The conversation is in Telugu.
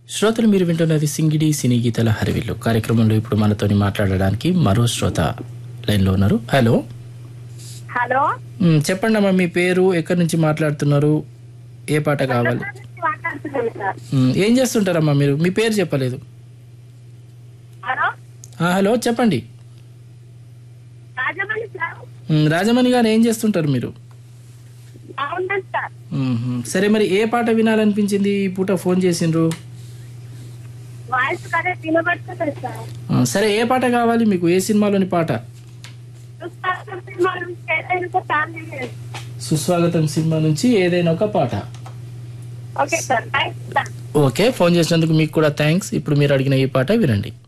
శ్రోతలు మీరు వింటున్నది సింగిడి సినీ గీతల హరివిల్లు కార్యక్రమంలో ఇప్పుడు మనతోని మాట్లాడడానికి మరో శ్రోత లైన్లో ఉన్నారు హలో హలో మ్, చెప్పండి అమ్మా మీ పేరు ఎక్కడి నుంచి మాట్లాడుతున్నారు ఏ పాట కావాలి మాట్లాడుతున్నాను సార్ మ్, ఏం చేస్తుంటారమ్మా మీరు మీ పేరు చెప్పలేదు హలో ఆ, హలో చెప్పండి రాజమణి సార్ మ్, రాజమణి గారు ఏం చేస్తుంటారు మీరు బాగున్నాను సార్ మ్మ్. సరే మరి ఏ పాట వినాలనిపించింది ఈ పూట ఫోన్ చేసిండ్రు వాయిస్ కదే వినబడుతుంది సార్ ఆ, సరే ఏ పాట కావాలి మీకు ఏ సినిమాలోని పాట చూస్తాను సినిమా నుంచి ఏదైనా ఫ్యామిలీ లేదు. సుస్వాగతం సినిమా నుంచి ఏదైనా ఒక పాట okay sir thanks sir okay phone చేసినందుకు మీకు కూడా థ్యాంక్స్ ఇప్పుడు మీరు అడిగిన ఈ పాట వినండి